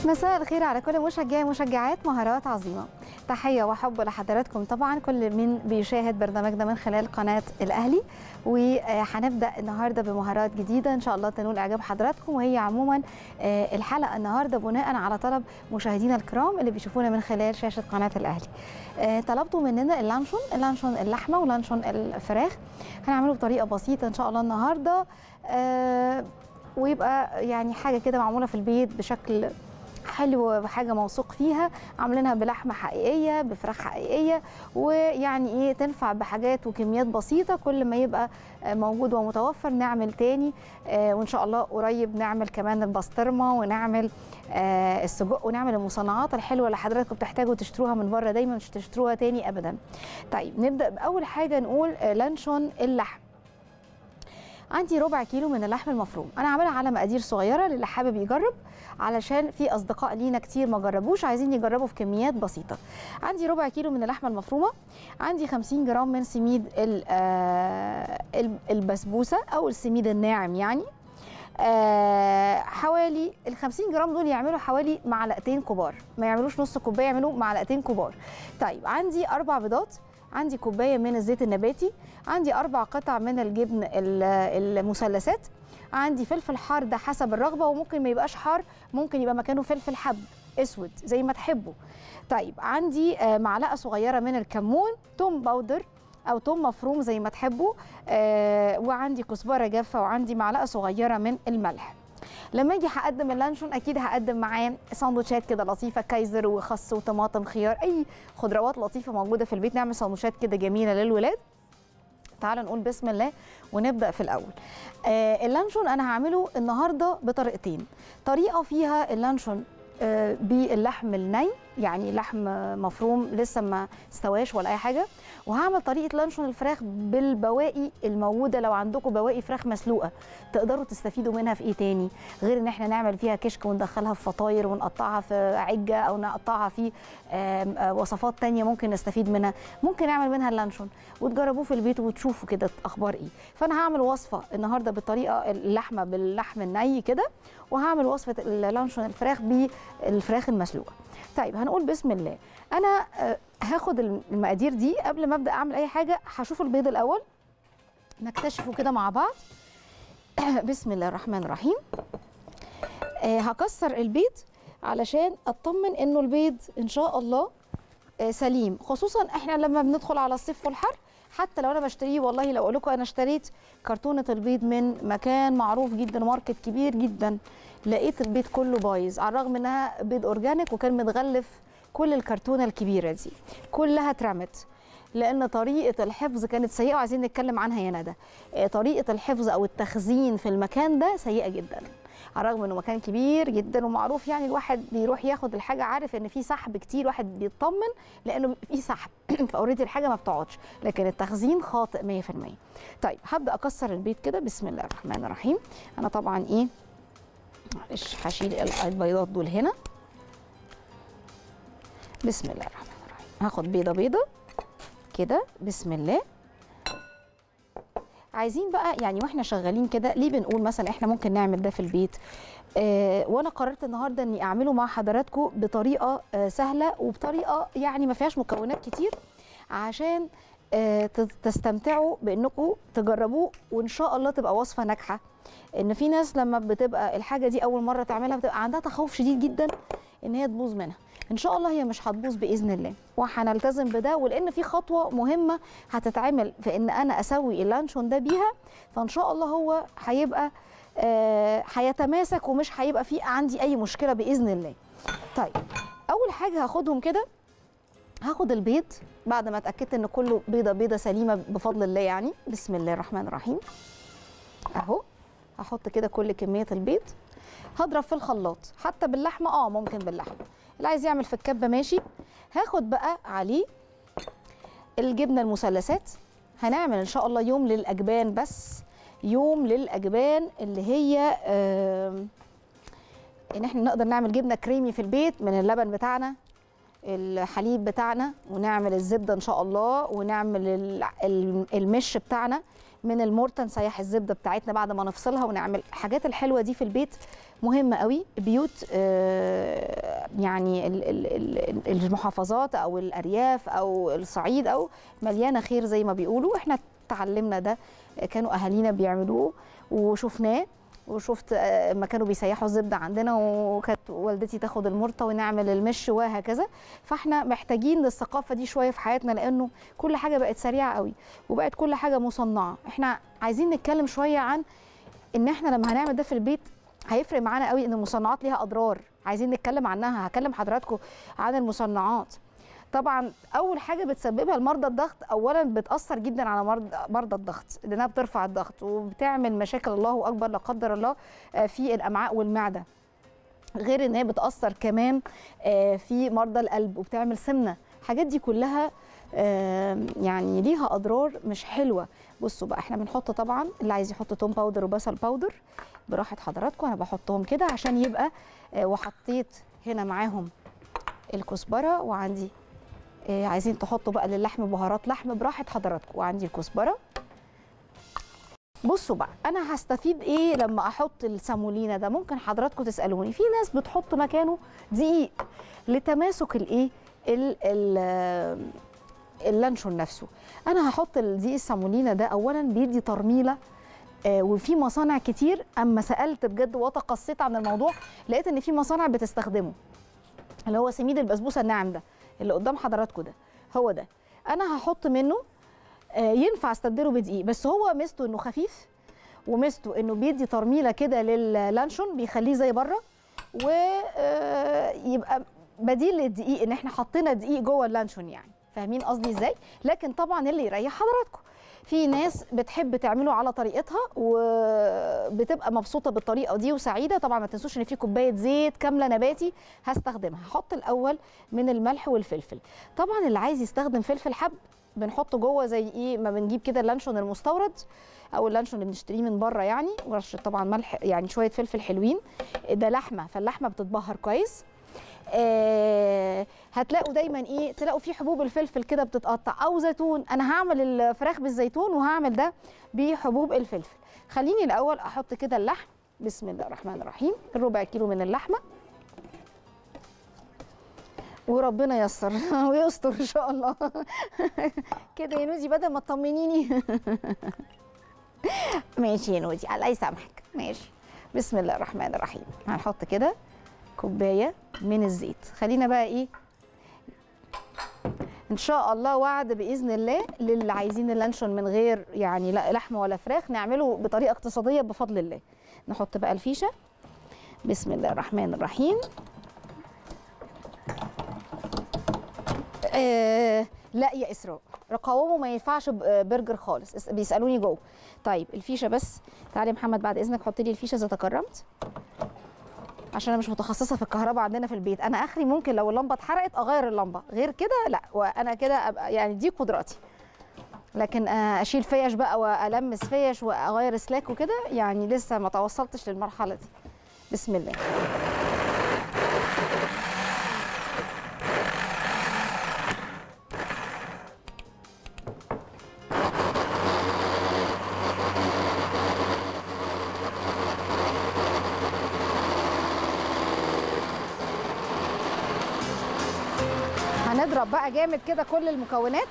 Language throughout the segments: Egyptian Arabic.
مساء الخير على كل مشجعي ومشجعات مهارات عظيمة تحية وحب لحضراتكم طبعا كل من بيشاهد برنامجنا من خلال قناة الأهلي وهنبدأ النهاردة بمهارات جديدة إن شاء الله تنول إعجاب حضراتكم وهي عموما الحلقة النهاردة بناء على طلب مشاهدينا الكرام اللي بيشوفونا من خلال شاشة قناة الأهلي طلبتوا مننا اللانشون اللانشون اللحمة ولانشون الفراخ هنعمله بطريقة بسيطة إن شاء الله النهاردة ويبقى يعني حاجة كده معمولة في البيت بشكل حلو وحاجه موثوق فيها عاملينها بلحمه حقيقيه بفراخ حقيقيه ويعني ايه تنفع بحاجات وكميات بسيطه كل ما يبقى موجود ومتوفر نعمل تاني آه وان شاء الله قريب نعمل كمان البسطرمه ونعمل آه السجق ونعمل المصنعات الحلوه اللي حضراتكم بتحتاجوا تشتروها من بره دايما مش تشتروها تاني ابدا طيب نبدا باول حاجه نقول آه لانشون اللحم عندي ربع كيلو من اللحم المفروم انا عاملها على مقادير صغيره للي حابب يجرب علشان في اصدقاء لينا كتير ما جربوش عايزين يجربوا في كميات بسيطه عندي ربع كيلو من اللحمه المفرومه عندي 50 جرام من سميد البسبوسه او السميد الناعم يعني حوالي ال 50 جرام دول يعملوا حوالي معلقتين كبار ما يعملوش نص كوبايه يعملوا معلقتين كبار طيب عندي اربع بيضات عندي كوبايه من الزيت النباتي عندي اربع قطع من الجبن المثلثات عندي فلفل حار ده حسب الرغبه وممكن ما يبقاش حار ممكن يبقى مكانه فلفل حب اسود زي ما تحبوا طيب عندي معلقه صغيره من الكمون توم باودر او توم مفروم زي ما تحبوا آه وعندي كزبره جافه وعندي معلقه صغيره من الملح لما اجي هقدم اللانشون اكيد هقدم معاه ساندوتشات كده لطيفه كايزر وخس وطماطم خيار اي خضروات لطيفه موجوده في البيت نعمل ساندوتشات كده جميله للولاد تعالوا نقول بسم الله ونبدا في الاول آه اللانشون انا هعمله النهارده بطريقتين طريقه فيها اللانشون آه باللحم الني يعني لحم مفروم لسه ما استواش ولا اي حاجه وهعمل طريقه لانشون الفراخ بالبواقي الموجوده لو عندكم بواقي فراخ مسلوقه تقدروا تستفيدوا منها في ايه تاني غير ان احنا نعمل فيها كشك وندخلها في فطاير ونقطعها في عجه او نقطعها في وصفات تانية ممكن نستفيد منها ممكن نعمل منها اللانشون وتجربوه في البيت وتشوفوا كده اخبار ايه فانا هعمل وصفه النهارده بالطريقه اللحمه باللحم الني كده وهعمل وصفه اللانشون الفراخ بالفراخ المسلوقه طيب هنقول بسم الله انا هاخد المقادير دي قبل ما ابدا اعمل اي حاجه هشوف البيض الاول نكتشفه كده مع بعض بسم الله الرحمن الرحيم هكسر البيض علشان اطمن انه البيض ان شاء الله سليم خصوصا احنا لما بندخل على الصيف والحر حتى لو انا بشتريه والله لو اقول لكم انا اشتريت كرتونه البيض من مكان معروف جدا ماركت كبير جدا لقيت البيض كله بايظ على الرغم انها بيض اورجانيك وكان متغلف كل الكرتونه الكبيره دي كلها اترمت لان طريقه الحفظ كانت سيئه وعايزين نتكلم عنها يا ندى طريقه الحفظ او التخزين في المكان ده سيئه جدا على الرغم انه مكان كبير جدا ومعروف يعني الواحد بيروح ياخد الحاجه عارف ان في سحب كتير واحد بيطمن لانه في سحب فاوريدي الحاجه ما بتقعدش لكن التخزين خاطئ 100% طيب هبدا اكسر البيض كده بسم الله الرحمن الرحيم انا طبعا ايه معلش هشيل البيضات دول هنا بسم الله الرحمن الرحيم هاخد بيضه بيضه كده بسم الله عايزين بقى يعني واحنا شغالين كده ليه بنقول مثلا احنا ممكن نعمل ده في البيت آه وانا قررت النهارده اني اعمله مع حضراتكم بطريقه آه سهله وبطريقه يعني ما فيهاش مكونات كتير عشان آه تستمتعوا بانكم تجربوه وان شاء الله تبقى وصفه ناجحه ان في ناس لما بتبقى الحاجه دي اول مره تعملها بتبقى عندها تخوف شديد جدا ان هي تبوظ منها ان شاء الله هي مش هتبوظ باذن الله وهنلتزم بده ولان في خطوه مهمه هتتعمل في ان انا اسوي اللانشون ده بيها فان شاء الله هو هيبقى هيتماسك آه ومش هيبقى فيه عندي اي مشكله باذن الله طيب اول حاجه هاخدهم كده هاخد البيض بعد ما اتاكدت ان كله بيضه بيضه سليمه بفضل الله يعني بسم الله الرحمن الرحيم اهو هحط كده كل كميه البيض هضرب في الخلاط حتى باللحمه اه ممكن باللحمه اللي عايز يعمل في الكبه ماشي هاخد بقى عليه الجبنه المثلثات هنعمل ان شاء الله يوم للاجبان بس يوم للاجبان اللي هي آه ان احنا نقدر نعمل جبنه كريمي في البيت من اللبن بتاعنا الحليب بتاعنا ونعمل الزبده ان شاء الله ونعمل ال- ال- المش بتاعنا من المورتا نسيح الزبده بتاعتنا بعد ما نفصلها ونعمل الحاجات الحلوه دي في البيت مهمه قوي بيوت آه، يعني ال- ال- ال- المحافظات او الارياف او الصعيد او مليانه خير زي ما بيقولوا احنا اتعلمنا ده كانوا اهالينا بيعملوه وشفناه وشفت آه، ما كانوا بيسيحوا الزبده عندنا وكانت والدتي تاخد المرطه ونعمل المش وهكذا فاحنا محتاجين للثقافه دي شويه في حياتنا لانه كل حاجه بقت سريعه قوي وبقت كل حاجه مصنعه احنا عايزين نتكلم شويه عن ان احنا لما هنعمل ده في البيت هيفرق معانا قوي ان المصنعات ليها اضرار عايزين نتكلم عنها هكلم حضراتكم عن المصنعات طبعا اول حاجه بتسببها لمرضى الضغط اولا بتاثر جدا على مرضى مرضى الضغط لانها بترفع الضغط وبتعمل مشاكل الله اكبر لا قدر الله آه، في الامعاء والمعده غير ان هي بتاثر كمان آه، في مرضى القلب وبتعمل سمنه الحاجات دي كلها آه، يعني ليها اضرار مش حلوه بصوا بقى احنا بنحط طبعا اللي عايز يحط توم باودر وبصل باودر براحه حضراتكم انا بحطهم كده عشان يبقى آه، وحطيت هنا معاهم الكزبره وعندي آه، عايزين تحطوا بقى للحم بهارات لحم براحه حضراتكم وعندي الكزبره بصوا بقى انا هستفيد ايه لما احط السامولينا ده ممكن حضراتكم تسالوني في ناس بتحط مكانه دقيق لتماسك الايه ال- ال- اللانشون نفسه انا هحط الدقيق السامولينا ده اولا بيدي ترميله آه، وفي مصانع كتير اما سالت بجد وتقصيت عن الموضوع لقيت ان في مصانع بتستخدمه اللي هو سميد البسبوسه الناعم ده اللي قدام حضراتكم ده هو ده انا هحط منه آه، ينفع استبدله بدقيق بس هو ميزته انه خفيف وميزته انه بيدي ترميله كده لللانشون بيخليه زي بره ويبقى بديل للدقيق ان احنا حطينا دقيق جوه اللانشون يعني فاهمين قصدي ازاي لكن طبعا اللي يريح حضراتكم في ناس بتحب تعمله على طريقتها وبتبقى مبسوطه بالطريقه دي وسعيده طبعا ما تنسوش ان في كوبايه زيت كامله نباتي هستخدمها هحط الاول من الملح والفلفل طبعا اللي عايز يستخدم فلفل حب بنحطه جوه زي ايه ما بنجيب كده اللانشون المستورد او اللانشون اللي بنشتريه من بره يعني ورشه طبعا ملح يعني شويه فلفل حلوين ده لحمه فاللحمه بتتبهر كويس آه هتلاقوا دايما ايه تلاقوا في حبوب الفلفل كده بتتقطع او زيتون انا هعمل الفراخ بالزيتون وهعمل ده بحبوب الفلفل خليني الاول احط كده اللحم بسم الله الرحمن الرحيم ربع كيلو من اللحمه وربنا ييسر ويستر ان شاء الله كده يا نودي بدل ما تطمنيني ماشي يا نودي الله يسامحك ماشي بسم الله الرحمن الرحيم هنحط كده كوبايه من الزيت خلينا بقى ايه ان شاء الله وعد باذن الله للي عايزين اللانشون من غير يعني لا لحمه ولا فراخ نعمله بطريقه اقتصاديه بفضل الله نحط بقى الفيشه بسم الله الرحمن الرحيم آه لا يا اسراء رقاومه ما ينفعش ب- برجر خالص اس- بيسالوني جوه طيب الفيشه بس تعالي يا محمد بعد اذنك حط لي الفيشه اذا تكرمت عشان انا مش متخصصه في الكهرباء عندنا في البيت انا اخري ممكن لو اللمبه اتحرقت اغير اللمبه غير كده لا وانا كده ابقى يعني دي قدراتي لكن آه، اشيل فيش بقى والمس فيش واغير سلاك وكده يعني لسه ما توصلتش للمرحله دي بسم الله هنضرب بقى جامد كده كل المكونات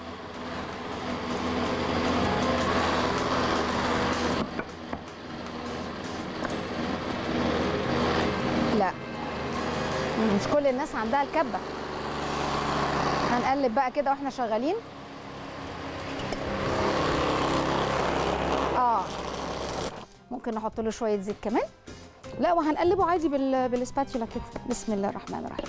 لا مش كل الناس عندها الكبه هنقلب بقى كده واحنا شغالين اه ممكن نحط له شويه زيت كمان لا وهنقلبه عادي بال... بالسباتيولا كده بسم الله الرحمن الرحيم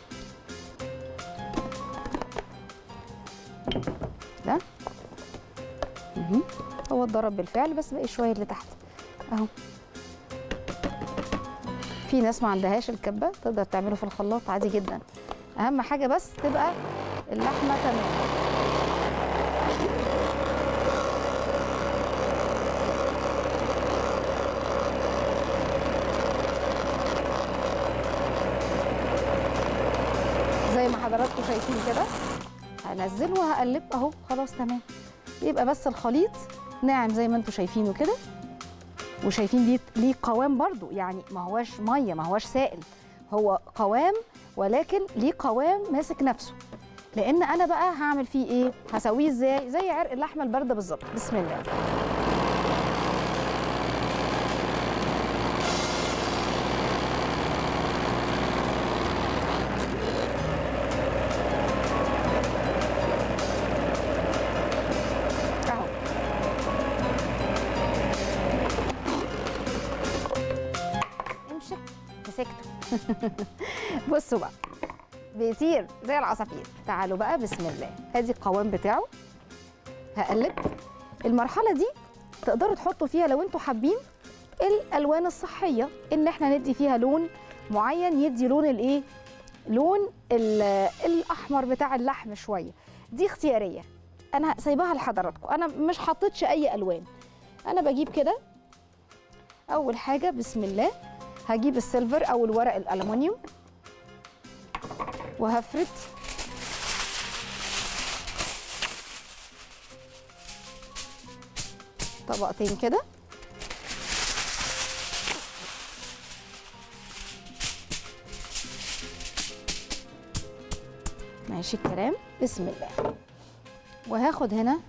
ده مهم. هو اتضرب بالفعل بس باقي شويه اللي تحت اهو في ناس ما عندهاش الكبه تقدر تعمله في الخلاط عادي جدا اهم حاجه بس تبقى اللحمه تمام زي ما حضراتكم شايفين كده هنزل وهقلب اهو خلاص تمام يبقى بس الخليط ناعم زي ما انتم شايفينه كده وشايفين دي ليه قوام برضو يعني ما هواش ميه ما هواش سائل هو قوام ولكن ليه قوام ماسك نفسه لان انا بقى هعمل فيه ايه هسويه ازاي زي عرق اللحمه البارده بالظبط بسم الله اهو امشي مسكته بصوا بقى بيطير زي العصافير تعالوا بقى بسم الله ادي القوام بتاعه هقلب المرحله دي تقدروا تحطوا فيها لو انتوا حابين الالوان الصحيه ان احنا ندي فيها لون معين يدي لون الايه لون ال- الاحمر بتاع اللحم شويه دي اختياريه انا سايباها لحضراتكم انا مش حطيتش اي الوان انا بجيب كده اول حاجه بسم الله هجيب السيلفر او الورق الالومنيوم وهفرد طبقتين كده ماشي الكلام بسم الله وهاخد هنا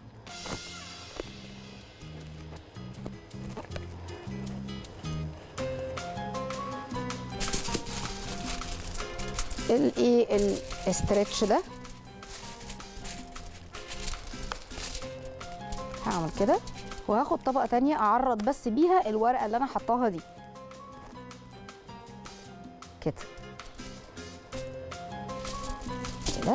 الايه الاسترتش ده هعمل كده وهاخد طبقه تانية اعرض بس بيها الورقه اللي انا حطاها دي كده كده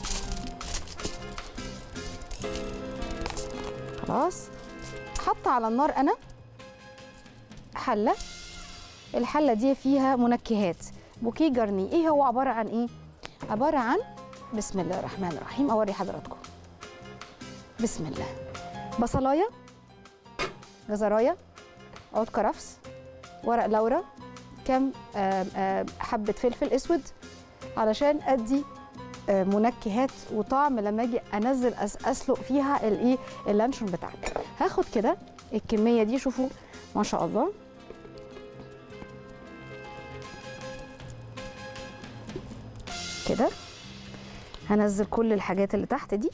خلاص حط على النار انا حله الحله دي فيها منكهات بوكيه جرني ايه هو عباره عن ايه عباره عن بسم الله الرحمن الرحيم اوري حضراتكم بسم الله بصلايه جزرايه عود كرفس ورق لورا كم آم، آم، حبه فلفل اسود علشان ادي آه، منكهات وطعم لما اجي انزل أس- اسلق فيها الايه اللانشون بتاعتي هاخد كده الكميه دي شوفوا ما شاء الله كده هنزل كل الحاجات اللي تحت دي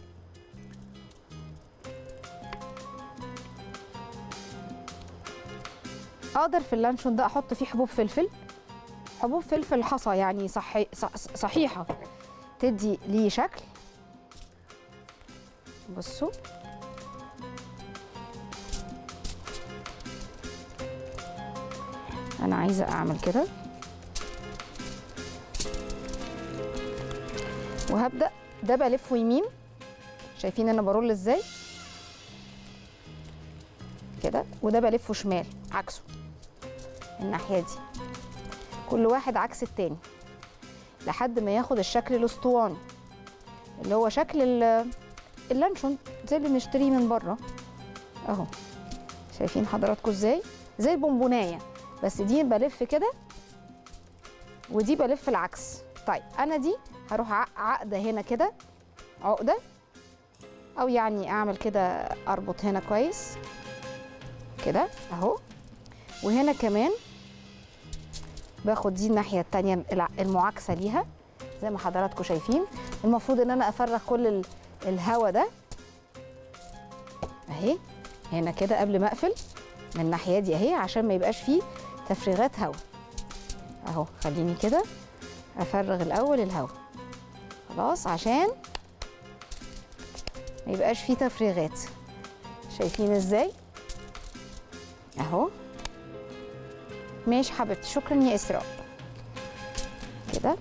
اقدر في اللانشون ده احط فيه حبوب فلفل حبوب فلفل حصى يعني صحي صح صحيحه تدي ليه شكل بصوا انا عايزه اعمل كده وهبدا ده بلفه يمين شايفين انا برول ازاي كده وده بلفه شمال عكسه الناحيه دي كل واحد عكس التاني لحد ما ياخد الشكل الاسطواني اللي هو شكل ال- اللانشون زي اللي بنشتريه من بره اهو شايفين حضراتكم ازاي زي البونبونايه بس دي بلف كده ودي بلف العكس طيب انا دي هروح ع- عقده هنا كده عقده او يعني اعمل كده اربط هنا كويس كده اهو وهنا كمان باخد دي الناحيه التانية الع- المعاكسه ليها زي ما حضراتكم شايفين المفروض ان انا افرغ كل ال- الهوا ده اهي هنا كده قبل ما اقفل من الناحيه دي اهي عشان ما يبقاش فيه تفريغات هوا اهو خليني كده افرغ الاول الهوا خلاص عشان ما يبقاش فيه تفريغات شايفين ازاي اهو ماشي حبيبتي شكرا يا اسراء كده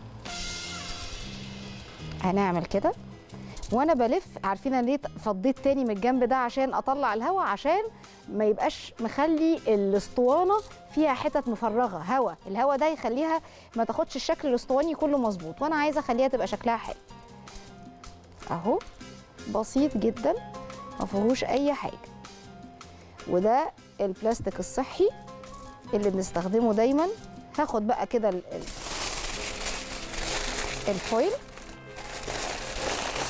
هنعمل كده وانا بلف عارفين انا ليه فضيت تاني من الجنب ده عشان اطلع الهواء عشان ما يبقاش مخلي الاسطوانه فيها حتت مفرغه هواء الهواء ده يخليها ما تاخدش الشكل الاسطواني كله مظبوط وانا عايزه اخليها تبقى شكلها حلو اهو بسيط جدا ما فيهوش اي حاجه وده البلاستيك الصحي اللي بنستخدمه دايما هاخد بقى كده ال- ال- الفويل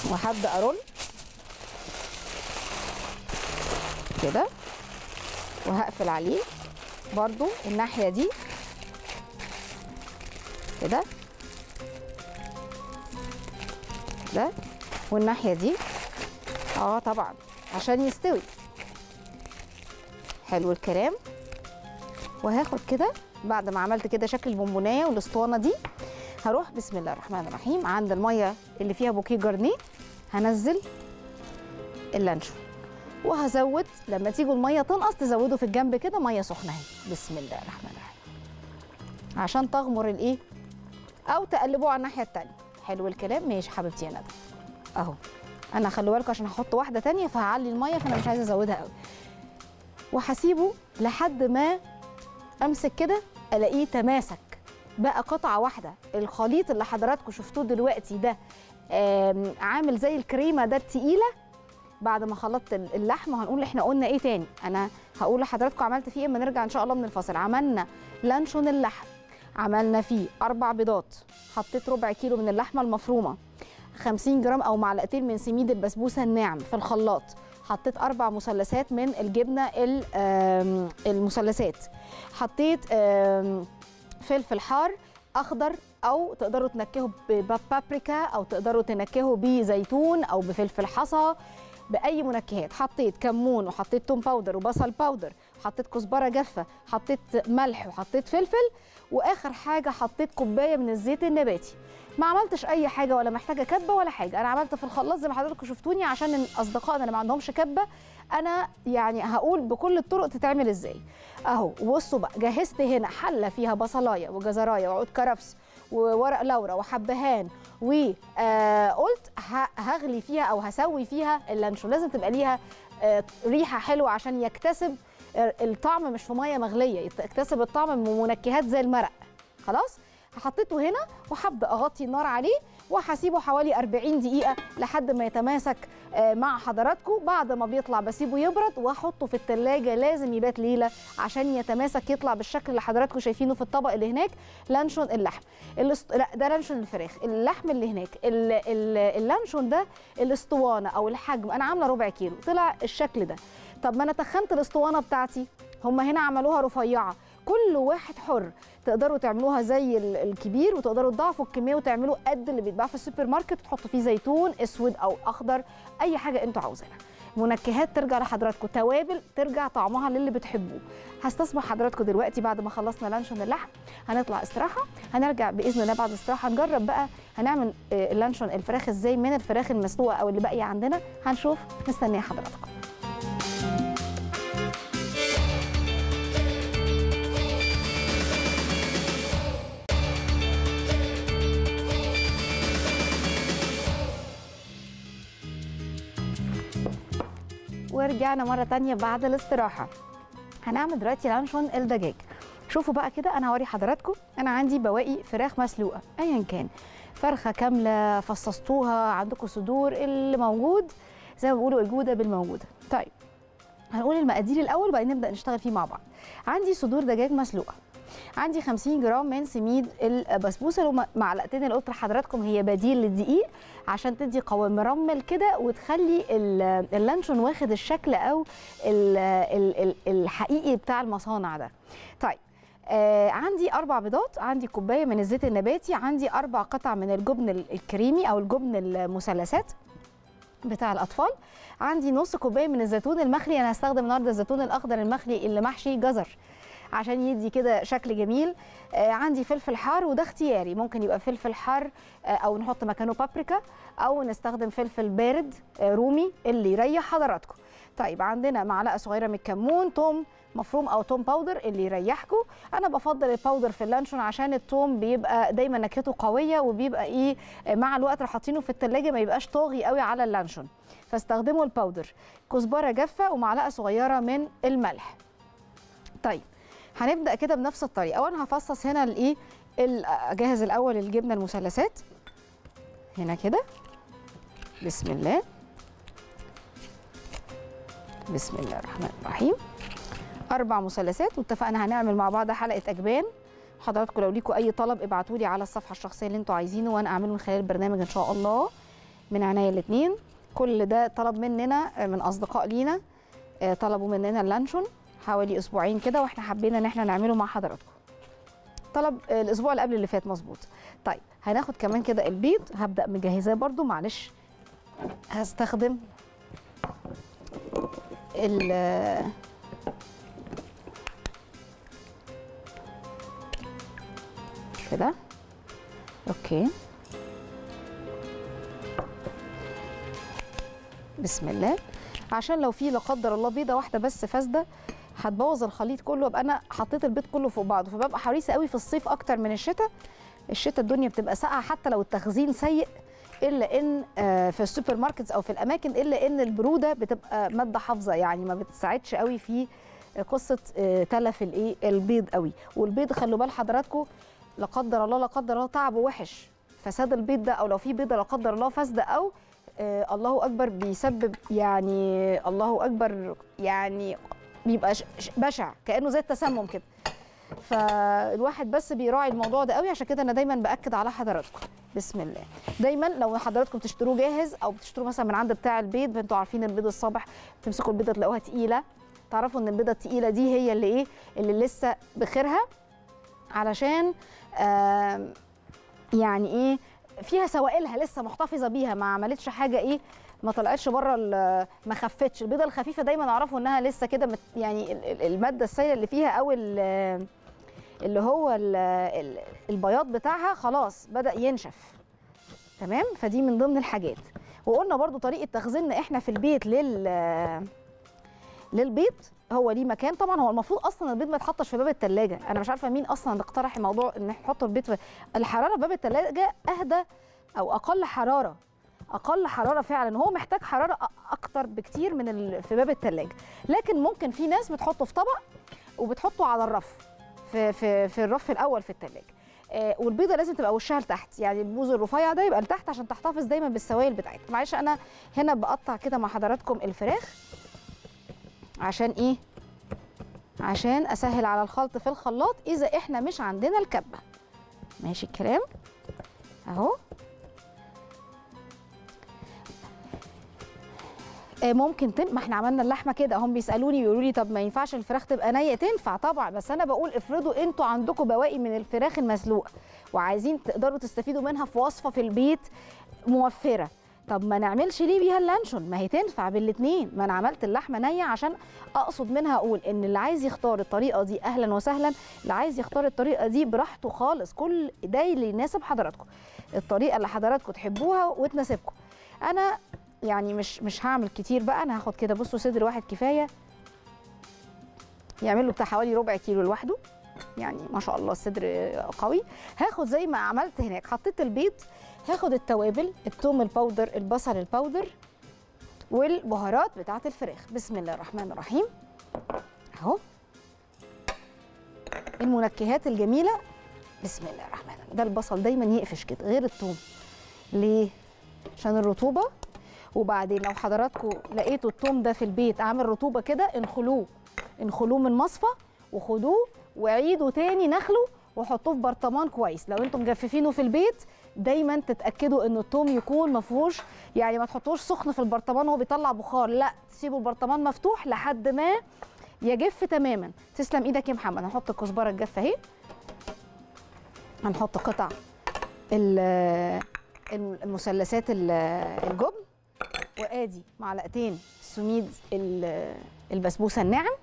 وهبدا ارول كده وهقفل عليه برضو الناحيه دي كده ده والناحيه دي اه طبعا عشان يستوي حلو الكلام وهاخد كده بعد ما عملت كده شكل البونبونايه والاسطوانه دي هروح بسم الله الرحمن الرحيم عند الميه اللي فيها بوكيه جرنيه هنزل اللانشون وهزود لما تيجوا الميه تنقص تزودوا في الجنب كده ميه سخنه اهي بسم الله الرحمن الرحيم عشان تغمر الايه او تقلبوه على الناحيه التانيه حلو الكلام ماشي حبيبتي يا ندى اهو انا خلي بالكم عشان هحط واحده تانية فهعلي الميه فانا مش عايزه ازودها قوي وهسيبه لحد ما امسك كده الاقيه تماسك بقى قطعه واحده الخليط اللي حضراتكم شفتوه دلوقتي ده آم، عامل زي الكريمه ده التقيله بعد ما خلطت اللحم وهنقول احنا قلنا ايه تاني انا هقول لحضراتكم عملت فيه ايه اما نرجع ان شاء الله من الفاصل عملنا لانشون اللحم عملنا فيه اربع بيضات حطيت ربع كيلو من اللحمه المفرومه 50 جرام او معلقتين من سميد البسبوسه الناعم في الخلاط حطيت اربع مثلثات من الجبنه ال- آم، المثلثات حطيت آم، فلفل حار اخضر او تقدروا تنكهوا ببابريكا او تقدروا تنكهوا بزيتون او بفلفل حصى باي منكهات حطيت كمون وحطيت توم باودر وبصل باودر حطيت كزبره جافه حطيت ملح وحطيت فلفل واخر حاجه حطيت كوبايه من الزيت النباتي ما عملتش اي حاجه ولا محتاجه كبه ولا حاجه انا عملت في الخلاط زي ما حضراتكم شفتوني عشان اصدقائنا اللي ما عندهمش كبه انا يعني هقول بكل الطرق تتعمل ازاي اهو بصوا بقى جهزت هنا حله فيها بصلايه وجزرايه وعود كرفس وورق لورا وحبهان وقلت هغلي فيها او هسوي فيها اللانشون لازم تبقى ليها آه، ريحه حلوه عشان يكتسب آه، الطعم مش في ميه مغليه يكتسب الطعم من منكهات زي المرق خلاص حطيته هنا وهبدا اغطي النار عليه وهسيبه حوالي 40 دقيقه لحد ما يتماسك آه، مع حضراتكم بعد ما بيطلع بسيبه يبرد واحطه في التلاجة لازم يبات ليله عشان يتماسك يطلع بالشكل اللي حضراتكم شايفينه في الطبق اللي هناك لانشون اللحم الاست... لا ده لانشون الفراخ اللحم اللي هناك ال... ال... اللانشون ده الاسطوانه او الحجم انا عامله ربع كيلو طلع الشكل ده طب ما انا تخنت الاسطوانه بتاعتي هم هنا عملوها رفيعه كل واحد حر تقدروا تعملوها زي ال- الكبير وتقدروا تضاعفوا الكميه وتعملوا قد اللي بيتباع في السوبر ماركت وتحطوا فيه زيتون اسود او اخضر اي حاجه انتوا عاوزينها منكهات ترجع لحضراتكم توابل ترجع طعمها للي بتحبوه هستسمح حضراتكم دلوقتي بعد ما خلصنا لانشون اللحم هنطلع استراحه هنرجع باذن الله بعد الاستراحه نجرب بقى هنعمل آه، اللانشون الفراخ ازاي من الفراخ المسلوقه او اللي باقيه عندنا هنشوف مستنيه حضراتكم ورجعنا مرة تانية بعد الاستراحة هنعمل دلوقتي لانشون الدجاج شوفوا بقى كده انا هوري حضراتكم انا عندي بواقي فراخ مسلوقة ايا كان فرخة كاملة فصصتوها عندكم صدور اللي موجود زي ما بيقولوا الجودة بالموجودة طيب هنقول المقادير الاول وبعدين نبدا نشتغل فيه مع بعض عندي صدور دجاج مسلوقه عندي 50 جرام من سميد البسبوسه اللي هم معلقتين اللي قلت لحضراتكم هي بديل للدقيق عشان تدي قوام مرمل كده وتخلي ال- اللانشون واخد الشكل او ال- ال- ال- الحقيقي بتاع المصانع ده طيب آه عندي اربع بيضات عندي كوبايه من الزيت النباتي عندي اربع قطع من الجبن ال- الكريمي او الجبن المثلثات بتاع الاطفال عندي نص كوبايه من الزيتون المخلي انا هستخدم النهارده الزيتون الاخضر المخلي اللي محشي جزر عشان يدي كده شكل جميل آه عندي فلفل حار وده اختياري ممكن يبقى فلفل حار آه او نحط مكانه بابريكا او نستخدم فلفل بارد آه رومي اللي يريح حضراتكم طيب عندنا معلقه صغيره من الكمون توم مفروم او توم باودر اللي يريحكم انا بفضل الباودر في اللانشون عشان التوم بيبقى دايما نكهته قويه وبيبقى ايه آه، مع الوقت لو حاطينه في التلاجة ما يبقاش طاغي قوي على اللانشون فاستخدموا الباودر كزبره جافه ومعلقه صغيره من الملح طيب هنبدا كده بنفس الطريقه وانا هفصص هنا الايه ال- اجهز الاول الجبنه المثلثات هنا كده بسم الله بسم الله الرحمن الرحيم اربع مثلثات واتفقنا هنعمل مع بعض حلقه اجبان حضراتكم لو ليكم اي طلب ابعتوا لي على الصفحه الشخصيه اللي انتوا عايزينه وانا اعمله من خلال البرنامج ان شاء الله من عينيا الاثنين كل ده طلب مننا آه، من اصدقاء لينا آه، طلبوا مننا اللانشون حوالي اسبوعين كده واحنا حبينا ان احنا نعمله مع حضراتكم طلب آه، الاسبوع اللي قبل اللي فات مظبوط طيب هناخد كمان كده البيض هبدا مجهزاه برده معلش هستخدم ال كده اوكي بسم الله عشان لو في لا قدر الله بيضه واحده بس فاسده هتبوظ الخليط كله ابقى انا حطيت البيض كله فوق بعضه فببقى حريصه قوي في الصيف اكتر من الشتاء الشتاء الدنيا بتبقى ساقعه حتى لو التخزين سيء الا ان آه، في السوبر ماركتس او في الاماكن الا ان البروده بتبقى ماده حافظه يعني ما بتساعدش قوي في قصه آه، تلف الايه البيض قوي والبيض خلوا بال حضراتكم لا قدر الله لا قدر الله تعب وحش فساد البيض ده او لو في بيضه لا قدر الله فاسده او آه الله اكبر بيسبب يعني الله اكبر يعني بيبقى ش- ش- بشع كانه زي التسمم كده فالواحد بس بيراعي الموضوع ده قوي عشان كده انا دايما باكد على حضراتكم بسم الله دايما لو حضراتكم بتشتروه جاهز او بتشتروه مثلا من عند بتاع البيض انتوا عارفين البيض الصبح تمسكوا البيضه تلاقوها تقيله تعرفوا ان البيضه التقيله دي هي اللي ايه اللي لسه بخيرها علشان آم، يعني ايه فيها سوائلها لسه محتفظه بيها ما عملتش حاجه ايه ما طلعتش بره ال- ما خفتش البيضه الخفيفه دايما اعرفوا انها لسه كده مت- يعني ال- ال- الماده السائله اللي فيها او ال- اللي هو ال- ال- البياض بتاعها خلاص بدا ينشف تمام فدي من ضمن الحاجات وقلنا برضو طريقه تخزيننا احنا في البيت لل للبيض هو ليه مكان طبعا هو المفروض اصلا البيض ما يتحطش في باب الثلاجه انا مش عارفه مين اصلا اللي اقترح موضوع ان احنا نحط البيض في الحراره في باب الثلاجه اهدى او اقل حراره اقل حراره فعلا هو محتاج حراره أ- اكتر بكتير من ال... في باب الثلاجه لكن ممكن في ناس بتحطه في طبق وبتحطه على الرف في في في الرف الاول في الثلاجه آه والبيضه لازم تبقى وشها لتحت يعني البوز الرفيع ده يبقى لتحت عشان تحتفظ دايما بالسوائل بتاعتها معلش انا هنا بقطع كده مع حضراتكم الفراخ عشان ايه عشان اسهل على الخلط في الخلاط اذا احنا مش عندنا الكبه ماشي الكلام اهو آه، ممكن تن... ما احنا عملنا اللحمه كده هم بيسالوني بيقولوا لي طب ما ينفعش الفراخ تبقى نيه تنفع طبعا بس انا بقول افرضوا انتوا عندكم بواقي من الفراخ المسلوقه وعايزين تقدروا تستفيدوا منها في وصفه في البيت موفره طب ما نعملش ليه بيها اللانشون ما هي تنفع بالاثنين ما انا عملت اللحمه نيه عشان اقصد منها اقول ان اللي عايز يختار الطريقه دي اهلا وسهلا اللي عايز يختار الطريقه دي براحته خالص كل ده اللي يناسب حضراتكم الطريقه اللي حضراتكم تحبوها وتناسبكم انا يعني مش مش هعمل كتير بقى انا هاخد كده بصوا صدر واحد كفايه يعمل له بتاع حوالي ربع كيلو لوحده يعني ما شاء الله الصدر قوي هاخد زي ما عملت هناك حطيت البيض هاخد التوابل الثوم الباودر البصل الباودر والبهارات بتاعه الفراخ بسم الله الرحمن الرحيم اهو المنكهات الجميله بسم الله الرحمن الرحيم ده البصل دايما يقفش كده غير الثوم ليه عشان الرطوبه وبعدين لو حضراتكم لقيتوا الثوم ده في البيت عامل رطوبه كده انخلوه انخلوه من مصفى وخدوه وعيدوا تاني نخله وحطوه في برطمان كويس لو انتم مجففينه في البيت دايما تتاكدوا ان الثوم يكون ما فيهوش يعني ما تحطوش سخن في البرطمان وهو بيطلع بخار لا تسيبوا البرطمان مفتوح لحد ما يجف تماما تسلم ايدك يا محمد هنحط الكزبره الجافه اهي هنحط قطع ال- المثلثات ال- الجبن وادي معلقتين سميد ال- البسبوسه الناعم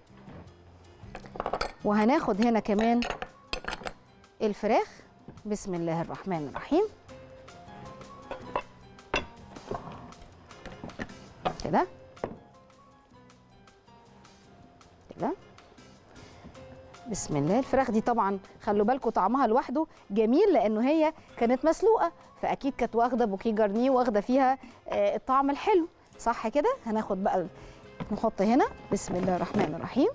وهناخد هنا كمان الفراخ بسم الله الرحمن الرحيم كده كده بسم الله الفراخ دي طبعا خلوا بالكم طعمها لوحده جميل لانه هي كانت مسلوقه فاكيد كانت واخده بوكيه جارنيه واخده فيها آه، الطعم الحلو صح كده هناخد بقى نحط هنا بسم الله الرحمن الرحيم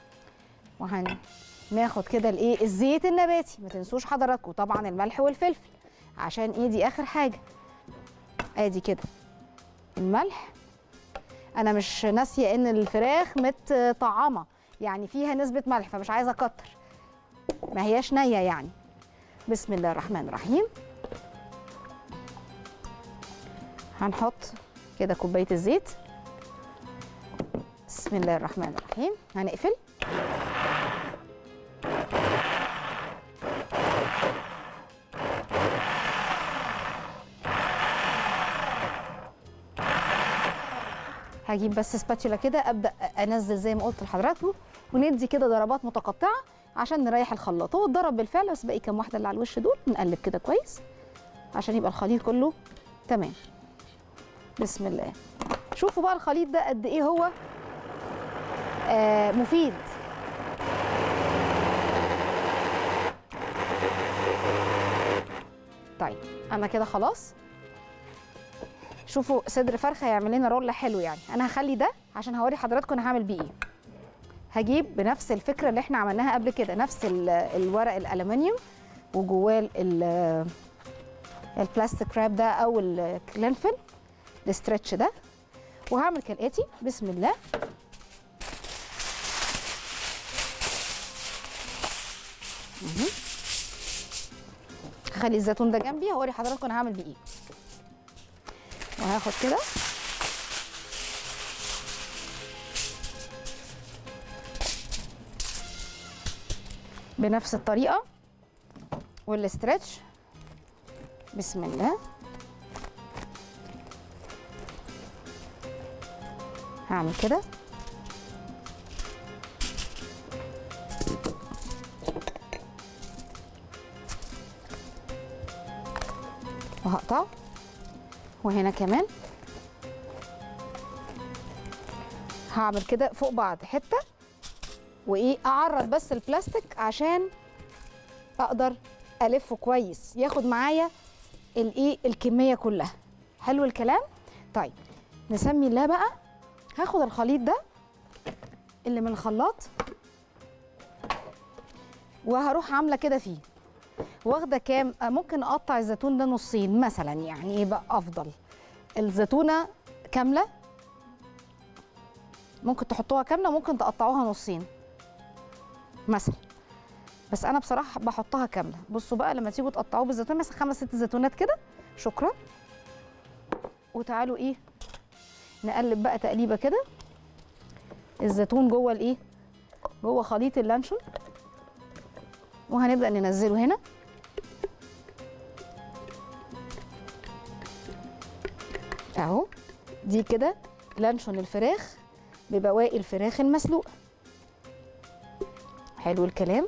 وهناخد كده الايه الزيت النباتي ما تنسوش حضراتكم طبعا الملح والفلفل عشان ايه دي اخر حاجه ادي كده الملح انا مش ناسيه ان الفراخ متطعمه يعني فيها نسبه ملح فمش عايزه اكتر ما هياش نيه يعني بسم الله الرحمن الرحيم هنحط كده كوبايه الزيت بسم الله الرحمن الرحيم هنقفل هجيب بس سباتشولا كده ابدا انزل زي ما قلت لحضراتكم وندي كده ضربات متقطعه عشان نريح الخلاط هو اتضرب بالفعل بس باقي كام واحده اللي على الوش دول نقلب كده كويس عشان يبقى الخليط كله تمام بسم الله شوفوا بقى الخليط ده قد ايه هو آه مفيد طيب انا كده خلاص شوفوا صدر فرخه هيعمل لنا رول حلو يعني انا هخلي ده عشان هوري حضراتكم انا هعمل بيه ايه هجيب بنفس الفكره اللي احنا عملناها قبل كده نفس ال- الورق الالومنيوم وجواه ال- البلاستيك راب ده او الكلينفل الاسترتش ده وهعمل كالاتي بسم الله مهم. هخلي الزيتون ده جنبي هوري حضراتكم انا هعمل بيه ايه وهاخد كده بنفس الطريقه والاسترتش بسم الله هعمل كده وهقطع وهنا كمان هعمل كده فوق بعض حته وايه اعرض بس البلاستيك عشان اقدر الفه كويس ياخد معايا الايه الكميه كلها حلو الكلام طيب نسمي الله بقى هاخد الخليط ده اللي من الخلاط وهروح عامله كده فيه واخده كام آه، ممكن اقطع الزيتون ده نصين مثلا يعني يبقى افضل الزيتونه كامله ممكن تحطوها كامله ممكن تقطعوها نصين مثلا بس انا بصراحه بحطها كامله بصوا بقى لما تيجوا تقطعوه بالزيتون مثلا خمس ست زيتونات كده شكرا وتعالوا ايه نقلب بقى تقليبه كده الزيتون جوه الايه جوه خليط اللانشون وهنبدا ننزله هنا اهو دي كده لانشون الفراخ ببواقي الفراخ المسلوقه حلو الكلام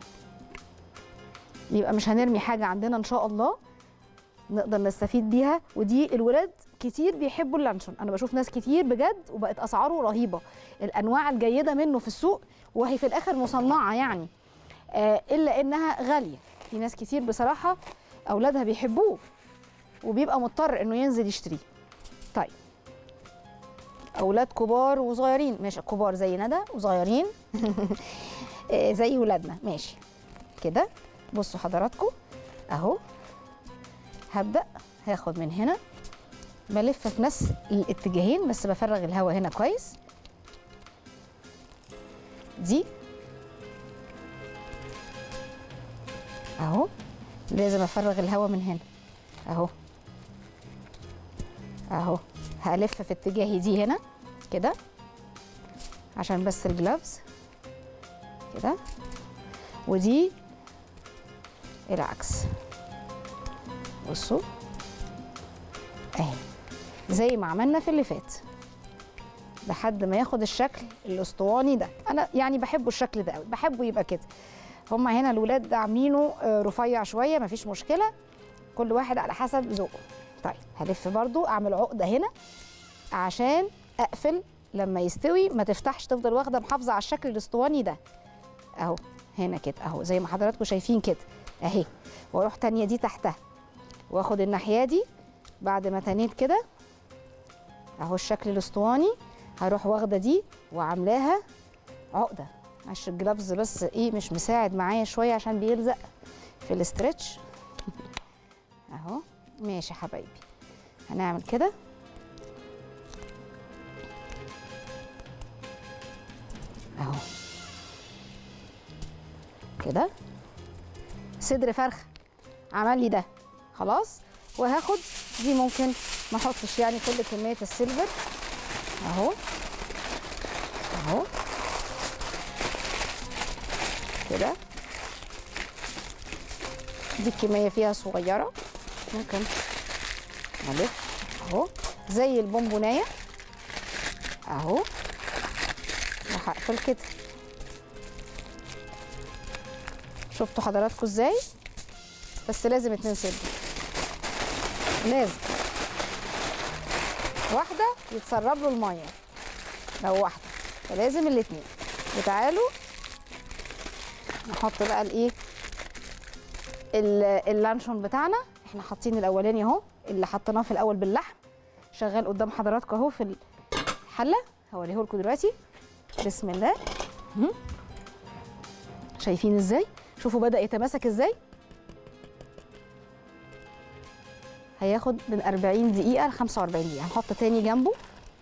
يبقى مش هنرمي حاجه عندنا ان شاء الله نقدر نستفيد بيها ودي الولاد كتير بيحبوا اللانشون انا بشوف ناس كتير بجد وبقت اسعاره رهيبه الانواع الجيده منه في السوق وهي في الاخر مصنعه يعني آه الا انها غاليه في ناس كتير بصراحه اولادها بيحبوه وبيبقى مضطر انه ينزل يشتريه طيب اولاد كبار وصغيرين ماشي كبار زي ندى وصغيرين آه، زي ولادنا ماشي كده بصوا حضراتكم اهو هبدا هاخد من هنا بلف في نفس الاتجاهين بس بفرغ الهواء هنا كويس دي اهو لازم افرغ الهواء من هنا اهو اهو هلف في اتجاهي دي هنا كده عشان بس الجلافز كده ودي العكس بصوا اهي زي ما عملنا في اللي فات لحد ما ياخد الشكل الاسطواني ده انا يعني بحبه الشكل ده قوي بحبه يبقى كده هما هنا الولاد عاملينه آه، رفيع شويه مفيش مشكله كل واحد على حسب ذوقه طيب هلف برضو اعمل عقده هنا عشان اقفل لما يستوي ما تفتحش تفضل واخده محافظه على الشكل الاسطواني ده اهو هنا كده اهو زي ما حضراتكم شايفين كده اهي واروح تانية دي تحتها واخد الناحيه دي بعد ما تنيت كده اهو الشكل الاسطواني هروح واخده دي وعاملاها عقده عشان الجلافز بس ايه مش مساعد معايا شويه عشان بيلزق في الاسترتش اهو ماشي يا حبايبي هنعمل كده اهو كده صدر فرخه عمل لي ده خلاص وهاخد دي ممكن ما احطش يعني كل كميه السيلفر اهو اهو كده دي الكميه فيها صغيره ممكن نلف اهو زي البونبونايه اهو وهقفل كده شفتوا حضراتكم ازاي بس لازم اتنين سلفر لازم واحده يتسرب له الميه لو واحده فلازم الاتنين وتعالوا نحط بقى الايه ال- اللانشون بتاعنا احنا حاطين الاولاني اهو اللي حطيناه في الاول باللحم شغال قدام حضراتكم اهو في الحله هوريه لكم دلوقتي بسم الله هم. شايفين ازاي شوفوا بدا يتماسك ازاي هياخد من 40 دقيقه ل 45 دقيقه هنحط تاني جنبه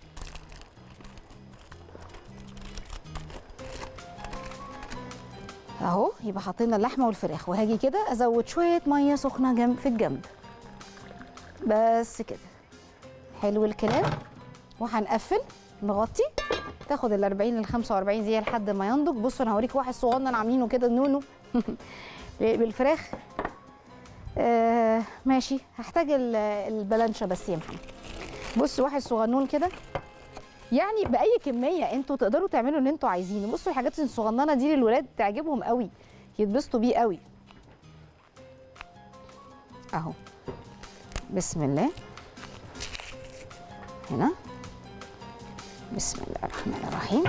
اهو يبقى حطينا اللحمه والفراخ وهاجي كده ازود شويه ميه سخنه جنب في الجنب بس كده حلو الكلام وهنقفل نغطي تاخد ال 40 ل 45 دقيقه لحد ما ينضج بصوا انا هوريك واحد صغنن عاملينه كده نونو بالفراخ آه ماشي هحتاج ال- البلانشه بس يا محمد بص واحد صغنون كده يعني باي كميه انتوا تقدروا تعملوا اللي انتوا عايزينه بصوا الحاجات الصغننه دي للولاد تعجبهم قوي يتبسطوا بيه قوي اهو بسم الله هنا بسم الله الرحمن الرحيم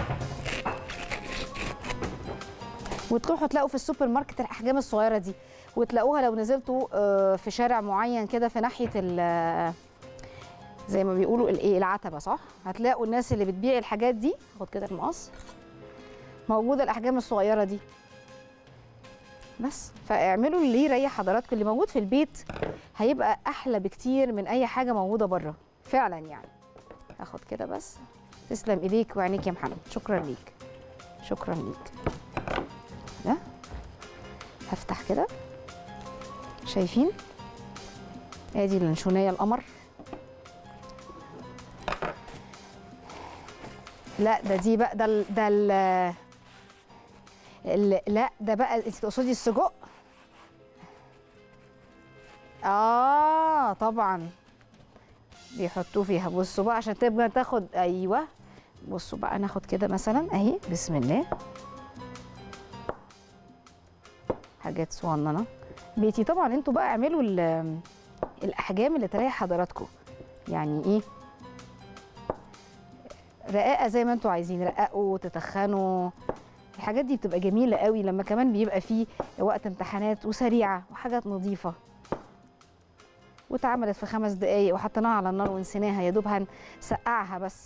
وتروحوا تلاقوا في السوبر ماركت الاحجام الصغيره دي وتلاقوها لو نزلتوا آه، في شارع معين كده في ناحيه ال- زي ما بيقولوا الايه العتبه صح هتلاقوا الناس اللي بتبيع الحاجات دي خد كده المقص موجوده الاحجام الصغيره دي بس فاعملوا اللي يريح حضراتكم اللي موجود في البيت هيبقى احلى بكتير من اي حاجه موجوده بره فعلا يعني هاخد كده بس تسلم ايديك وعينيك يا محمد شكرا ليك شكرا ليك ده هفتح كده شايفين ادي اللانشونيه القمر لا ده دي بقى ده ال ده ال ال- لا ده بقى انت تقصدي السجق اه طبعا بيحطوه فيها بصوا بقى عشان تبقى تاخد ايوه بصوا بقى ناخد كده مثلا اهي بسم الله حاجات صغننه بيتي طبعا انتوا بقى اعملوا ال- الاحجام اللي تريح حضراتكم يعني ايه رقاقه زي ما انتوا عايزين رققوا تتخنوا الحاجات دي بتبقى جميله قوي لما كمان بيبقى فيه وقت امتحانات وسريعه وحاجات نظيفه واتعملت في خمس دقايق وحطيناها على النار ونسيناها يا دوب هنسقعها بس